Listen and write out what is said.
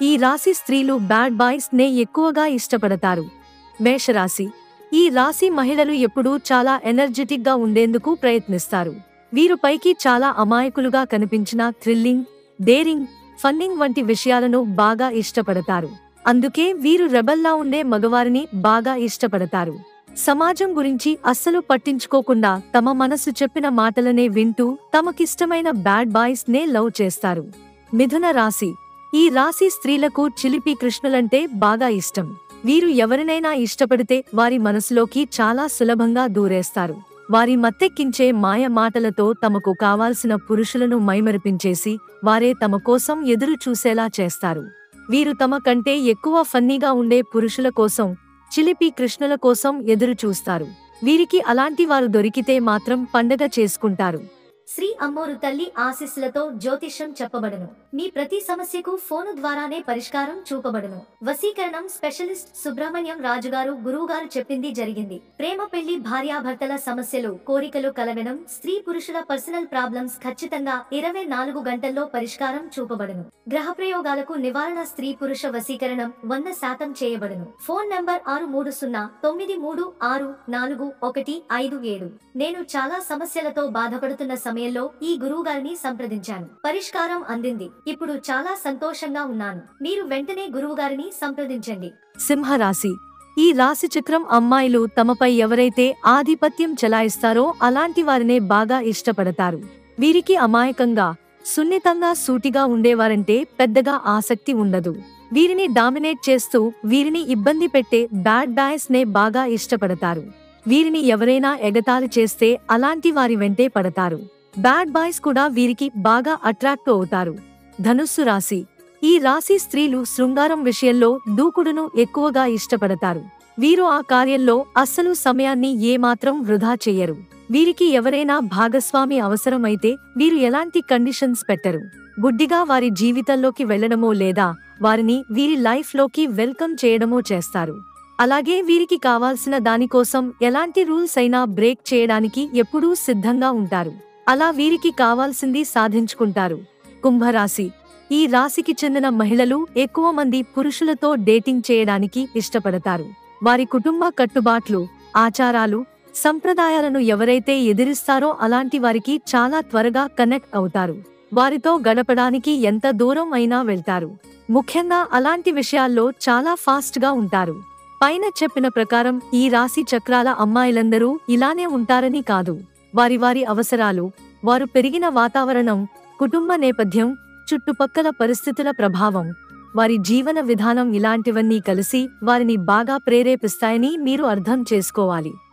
ఈ రాశి స్త్రీలు బ్యాడ్ బాయ్స్ నే ఎక్కువగా ఇష్టపడతారు మేషరాశి ఈ రాశి మహిళలు ఎప్పుడూ చాలా ఎనర్జెటిక్ గా ఉండేందుకు ప్రయత్నిస్తారు వీరు పైకి చాలా అమాయకులుగా కనిపించిన థ్రిల్లింగ్ డేరింగ్ ఫన్నింగ్ వంటి విషయాలను బాగా ఇష్టపడతారు అందుకే వీరు రెబల్లా ఉండే మగవారిని బాగా ఇష్టపడతారు సమాజం గురించి అస్సలు పట్టించుకోకుండా తమ మనసు చెప్పిన మాటలనే వింటూ తమకిష్టమైన బ్యాడ్ బాయ్స్ నే లవ్ చేస్తారు మిథున రాశి ఈ రాశి స్త్రీలకు చిలిపి కృష్ణులంటే బాగా ఇష్టం వీరు ఎవరినైనా ఇష్టపడితే వారి మనసులోకి చాలా సులభంగా దూరేస్తారు వారి మత్తెక్కించే మాయ మాటలతో తమకు కావాల్సిన పురుషులను మైమరిపించేసి వారే తమ కోసం ఎదురు చూసేలా చేస్తారు వీరు తమ కంటే ఎక్కువ ఫన్నీగా ఉండే పురుషుల కోసం చిలిపి కృష్ణుల కోసం ఎదురు చూస్తారు వీరికి అలాంటి వారు దొరికితే మాత్రం పండగ చేసుకుంటారు శ్రీ అమ్మోరు తల్లి ఆశీస్సులతో జ్యోతిష్యం చెప్పబడును మీ ప్రతి సమస్యకు ఫోను ద్వారానే పరిష్కారం చూపబడును వశీకరణం స్పెషలిస్ట్ సుబ్రహ్మణ్యం రాజుగారు గురువుగారు చెప్పింది జరిగింది ప్రేమ పెళ్లి భార్యాభర్తల సమస్యలు కోరికలు కలగడం స్త్రీ పురుషుల పర్సనల్ ప్రాబ్లమ్స్ ఖచ్చితంగా ఇరవై నాలుగు గంటల్లో పరిష్కారం చూపబడును గ్రహ ప్రయోగాలకు నివారణ స్త్రీ పురుష వశీకరణం వంద శాతం చేయబడును ఫోన్ నంబర్ ఆరు మూడు సున్నా తొమ్మిది మూడు ఆరు నాలుగు ఒకటి ఐదు ఏడు నేను చాలా సమస్యలతో బాధపడుతున్న సమయంలో ఈ గురువు గారిని సంప్రదించాను పరిష్కారం అందింది ఇప్పుడు చాలా సంతోషంగా ఉన్నాను మీరు వెంటనే గురువు గారిని సంప్రదించండి సింహరాశి ఈ రాశి చక్రం అమ్మాయిలు తమపై ఎవరైతే ఆధిపత్యం చెలాయిస్తారో అలాంటి వారినే బాగా ఇష్టపడతారు వీరికి అమాయకంగా సున్నితంగా సూటిగా ఉండేవారంటే పెద్దగా ఆసక్తి ఉండదు వీరిని డామినేట్ చేస్తూ వీరిని ఇబ్బంది పెట్టే బ్యాడ్ బాయ్స్ నే బాగా ఇష్టపడతారు వీరిని ఎవరైనా ఎగతాళి చేస్తే అలాంటి వారి వెంటే పడతారు బ్యాడ్ బాయ్స్ కూడా వీరికి బాగా అట్రాక్ట్ అవుతారు ధనుస్సు రాశి ఈ రాశి స్త్రీలు శృంగారం విషయంలో దూకుడును ఎక్కువగా ఇష్టపడతారు వీరు ఆ కార్యంలో అస్సలు సమయాన్ని ఏమాత్రం వృధా చెయ్యరు వీరికి ఎవరైనా భాగస్వామి అవసరమైతే వీరు ఎలాంటి కండిషన్స్ పెట్టరు గుడ్డిగా వారి జీవితంలోకి వెళ్లడమో లేదా వారిని వీరి లైఫ్ లోకి వెల్కమ్ చేయడమో చేస్తారు అలాగే వీరికి కావాల్సిన దానికోసం ఎలాంటి రూల్స్ అయినా బ్రేక్ చేయడానికి ఎప్పుడూ సిద్ధంగా ఉంటారు అలా వీరికి కావాల్సింది సాధించుకుంటారు కుంభరాశి ఈ రాశికి చెందిన మహిళలు ఎక్కువ మంది పురుషులతో డేటింగ్ చేయడానికి ఇష్టపడతారు వారి కుటుంబ కట్టుబాట్లు ఆచారాలు సంప్రదాయాలను ఎవరైతే ఎదిరిస్తారో అలాంటి వారికి చాలా త్వరగా కనెక్ట్ అవుతారు వారితో గడపడానికి ఎంత దూరం అయినా వెళ్తారు ముఖ్యంగా అలాంటి విషయాల్లో చాలా ఫాస్ట్ గా ఉంటారు పైన చెప్పిన ప్రకారం ఈ రాశి చక్రాల అమ్మాయిలందరూ ఇలానే ఉంటారని కాదు వారి వారి అవసరాలు వారు పెరిగిన వాతావరణం కుటుంబ నేపథ్యం చుట్టుపక్కల పరిస్థితుల ప్రభావం వారి జీవన విధానం ఇలాంటివన్నీ కలిసి వారిని బాగా ప్రేరేపిస్తాయని మీరు అర్థం చేసుకోవాలి